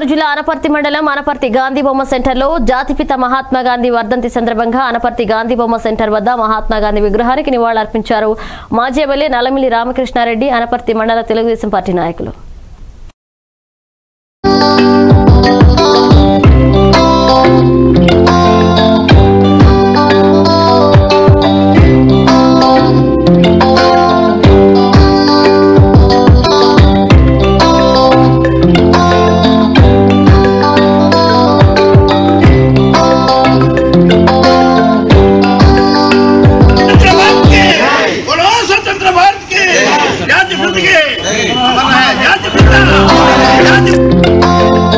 జిల్లా అనపర్తి మండలం అనపర్తి గాంధీ బొమ్మ సెంటర్లో జాతిపిత మహాత్మా గాంధీ వర్ధంతి సందర్భంగా అనపర్తి గాంధీ బొమ్మ సెంటర్ వద్ద మహాత్మా గాంధీ విగ్రహానికి నివాళులర్పించారు మాజీ ఎమ్మెల్యే నల్లమిల్లి రామకృష్ణారెడ్డి అనపర్తి మండల తెలుగుదేశం పార్టీ నాయకులు स्वतंत्र भारत के बोलो स्वतंत्र भारत के जाति प्रति के हमारा है जाति पिता जाति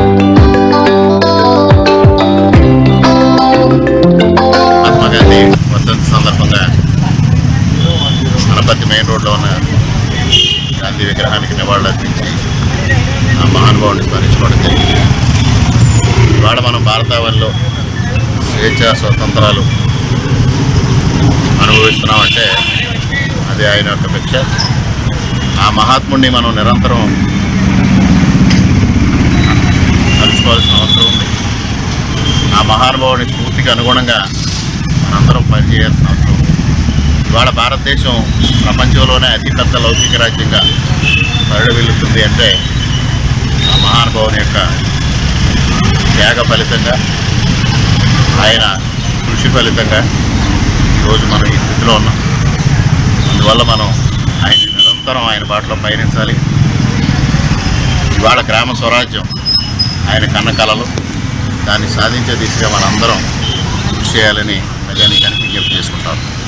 మహాత్మాగాంధీ వర్ధంతి సందర్భంగా అనపర్తి మెయిన్ రోడ్లో ఉన్న గాంధీ విగ్రహానికి నివాళులర్పించి ఆ మహానుభావుని స్మరించుకోవడం జరిగింది ఇవాళ మనం భారతావనిలో స్వేచ్ఛ స్వతంత్రాలు అనుభవిస్తున్నామంటే అది ఆయన యొక్క భిక్ష ఆ మహాత్ముడిని మనం నిరంతరం తలుచుకోవాల్సిన అవసరం ఉంది ఆ మహానుభావుని స్ఫూర్తికి అనుగుణంగా మనందరం పనిచేయాల్సిన అవసరం ఉంది ఇవాళ భారతదేశం ప్రపంచంలోనే అతిపెద్ద లౌకిక రాజ్యంగా పరిడవిల్లుతుంది అంటే ఆ మహానుభావుని యొక్క త్యాగ ఫలితంగా ఆయన కృషి ఫలితంగా ఈరోజు మనం ఈ స్థితిలో ఉన్నాం అందువల్ల మనం ఆయన నిరంతరం ఆయన బాటలో పయనించాలి ఇవాళ గ్రామ స్వరాజ్యం ఆయన కన్న కలలు దాన్ని సాధించే దిశగా మనందరం కృషి చేయాలని ప్రజానీకానికి విజ్ఞప్తి చేసుకుంటాం